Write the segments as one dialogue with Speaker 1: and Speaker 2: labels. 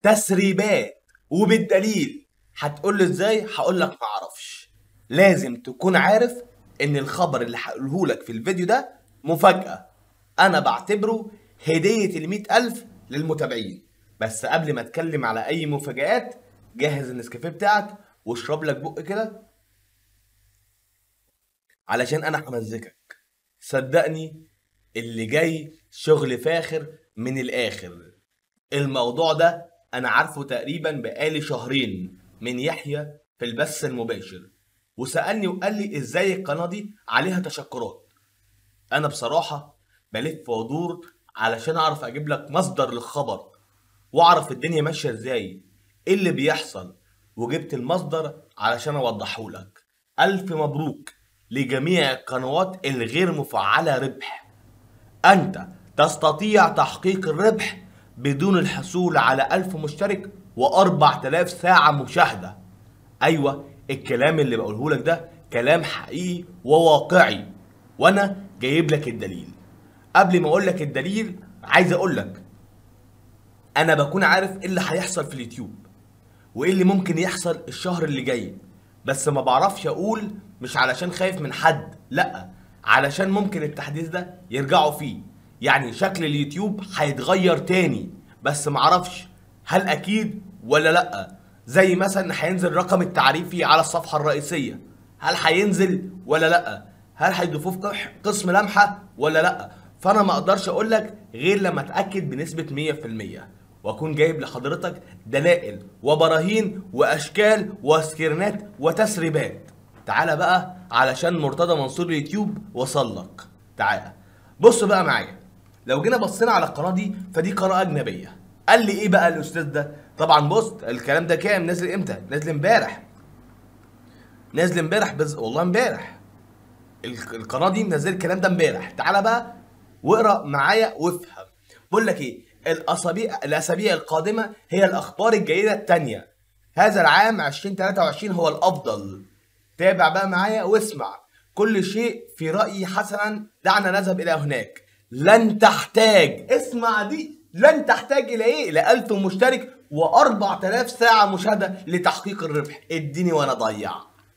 Speaker 1: تسريبات وبالدليل هتقول لي ازاي هقول لك ما اعرفش لازم تكون عارف ان الخبر اللي هقوله لك في الفيديو ده مفاجأة انا بعتبره هدية المئة الف للمتابعين بس قبل ما اتكلم على اي مفاجآت جهز النسكافيه بتاعك واشرب لك بق كده علشان انا همزكك صدقني اللي جاي شغل فاخر من الاخر الموضوع ده انا عارفه تقريبا بقالي شهرين من يحيى في البث المباشر وسألني وقال لي ازاي القناة دي عليها تشكرات انا بصراحة بلف وادور علشان اعرف اجيب لك مصدر للخبر واعرف الدنيا ماشية ازاي ايه اللي بيحصل وجبت المصدر علشان اوضحه لك الف مبروك لجميع القنوات الغير مفعلة ربح أنت تستطيع تحقيق الربح بدون الحصول على ألف مشترك وأربع تلاف ساعة مشاهدة أيوة الكلام اللي بقوله لك ده كلام حقيقي وواقعي وأنا جايب لك الدليل قبل ما أقول لك الدليل عايز أقول لك أنا بكون عارف إيه اللي هيحصل في اليوتيوب وإيه اللي ممكن يحصل الشهر اللي جاي بس ما بعرفش أقول مش علشان خايف من حد لأ علشان ممكن التحديث ده يرجعوا فيه يعني شكل اليوتيوب هيتغير تاني بس معرفش هل اكيد ولا لا زي مثلا هينزل رقم التعريفي على الصفحة الرئيسية هل هينزل ولا لا هل هيضيفوه في قح- قسم لمحة ولا لا فانا ما اقدرش اقول لك غير لما اتاكد بنسبة 100% واكون جايب لحضرتك دلائل وبراهين واشكال وسكرينات وتسريبات تعالى بقى علشان مرتضى منصور اليوتيوب وصل لك تعالى بص بقى معايا لو جينا بصينا على القناه دي فدي قناه اجنبيه قال لي ايه بقى الاستاذ ده طبعا بص الكلام ده كام نازل امتى نازل امبارح نازل امبارح بز... والله امبارح ال- القناه دي منزل الكلام ده امبارح تعالى بقى واقرا معايا وافهم بقول لك ايه الاسابيع الاسابيع القادمه هي الاخبار الجيده الثانيه هذا العام 2023 هو الافضل تابع بقى معايا واسمع كل شيء في رايي حسنا دعنا نذهب الى هناك لن تحتاج اسمع دي لن تحتاج الى ايه الى 1000 مشترك و4000 ساعه مشاهده لتحقيق الربح اديني وانا ضيع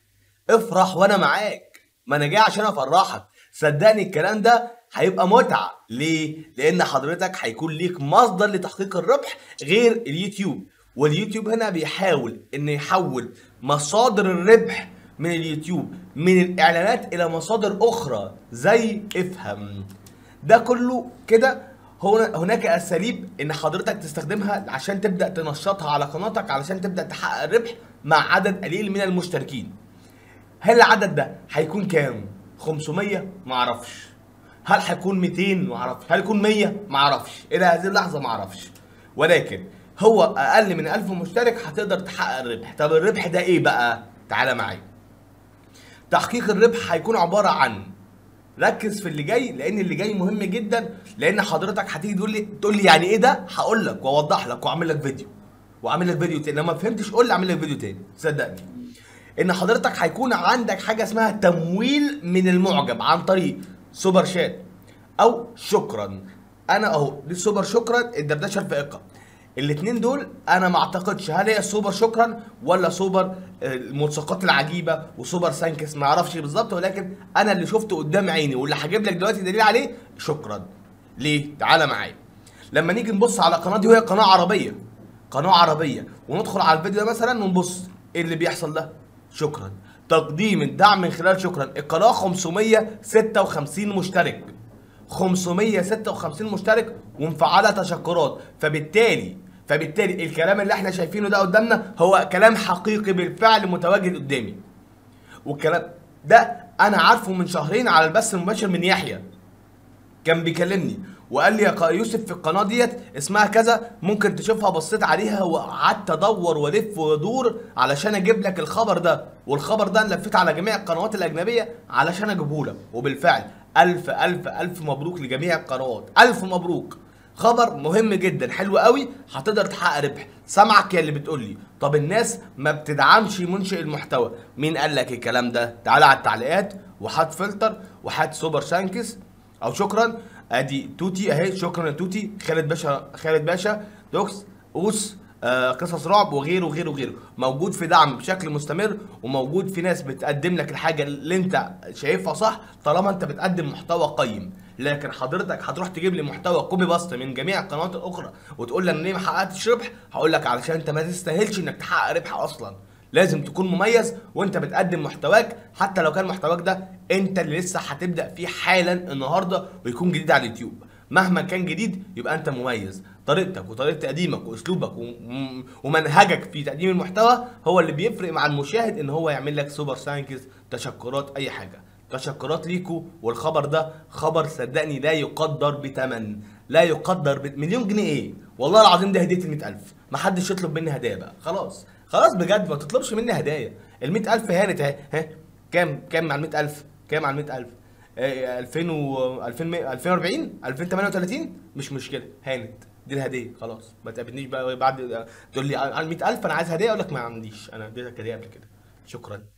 Speaker 1: افرح وانا معاك ما انا جاي عشان افرحك صدقني الكلام ده هيبقى متعه ليه لان حضرتك هيكون ليك مصدر لتحقيق الربح غير اليوتيوب واليوتيوب هنا بيحاول ان يحول مصادر الربح من اليوتيوب من الاعلانات الى مصادر اخرى زي افهم ده كله كده هنا هناك اساليب ان حضرتك تستخدمها عشان تبدا تنشطها على قناتك علشان تبدا تحقق الربح مع عدد قليل من المشتركين هل العدد ده هيكون كام 500 ما اعرفش هل هيكون 200 ما اعرفش هل يكون 100 ما اعرفش الى هذه اللحظه ما اعرفش ولكن هو اقل من 1000 مشترك هتقدر تحقق الربح طب الربح ده ايه بقى تعالى معايا تحقيق الربح هيكون عباره عن ركز في اللي جاي لان اللي جاي مهم جدا لان حضرتك هتيجي تقول لي تقول لي يعني ايه ده هقول لك واوضح لك واعمل لك فيديو واعمل لك فيديو تاني لو ما فهمتش قول لي اعمل لك فيديو تاني صدقني ان حضرتك هيكون عندك حاجه اسمها تمويل من المعجب عن طريق سوبر شات او شكرا انا اهو دي سوبر شكرا الدردشه الفائقه الاثنين دول انا ما اعتقدش هل هي سوبر شكرا ولا سوبر آه، الملصقات العجيبه وسوبر سانكس ما اعرفش بالظبط ولكن انا اللي شفته قدام عيني واللي هجيب لك دلوقتي دليل عليه شكرا ليه تعالى معايا لما نيجي نبص على قناه دي وهي قناه عربيه قناه عربيه وندخل على الفيديو ده مثلا ونبص ايه اللي بيحصل ده شكرا تقديم الدعم من خلال شكرا القناه 556 مشترك 556 مشترك ومفعله تشكرات فبالتالي فبالتالي الكلام اللي احنا شايفينه ده قدامنا هو كلام حقيقي بالفعل متواجد قدامي والكلام ده انا عارفه من شهرين على البث المباشر من يحيى كان بيكلمني وقال لي يا قا- يوسف في القناه ديت اسمها كذا ممكن تشوفها بصيت عليها وقعدت ادور والف وادور علشان اجيب لك الخبر ده والخبر ده أنا لفيت على جميع القنوات الاجنبيه علشان اجيبه لك وبالفعل الف الف الف مبروك لجميع القنوات الف مبروك خبر مهم جدا حلو قوي هتقدر تحقق ربح سامعك يا اللي بتقول لي طب الناس ما بتدعمش منشئ المحتوى مين قال لك الكلام ده تعالى على التعليقات وحط فلتر وحط سوبر شانكس او شكرا ادي توتي اهي شكرا يا توتي خالد باشا خالد باشا دوكس اوس آه قصص رعب وغيره وغيره وغيره موجود في دعم بشكل مستمر وموجود في ناس بتقدم لك الحاجه اللي انت شايفها صح طالما انت بتقدم محتوى قيم لكن حضرتك هتروح تجيب لي محتوى كوبي باست من جميع القنوات الاخرى وتقول لي انا ليه ما حققتش ربح هقول لك علشان انت ما تستاهلش انك تحقق ربح اصلا لازم تكون مميز وانت بتقدم محتواك حتى لو كان محتواك ده انت اللي لسه هتبدا فيه حالا النهارده ويكون جديد على اليوتيوب مهما كان جديد يبقى انت مميز طريقتك وطريقه تقديمك واسلوبك وم- ومنهجك في تقديم المحتوى هو اللي بيفرق مع المشاهد ان هو يعمل لك سوبر سانكس تشكرات اي حاجه تشكرات ليكو والخبر ده خبر صدقني لا يقدر بتمن لا يقدر بمليون جنيه ايه والله العظيم ده هديه ال 100000 ما حدش يطلب مني هدايا بقى خلاص خلاص بجد ما تطلبش مني هدايا ال 100000 هانت اهي ها كام كام مع ال 100000 كام على ال 100000 آه، 2000 و 2000 2040 2038 مش مشكله هانت دي الهديه خلاص ما تقابلنيش بقى بعد تقول لي على 100000 انا عايز هديه اقول لك ما عنديش انا اديتك هديه قبل كده شكرا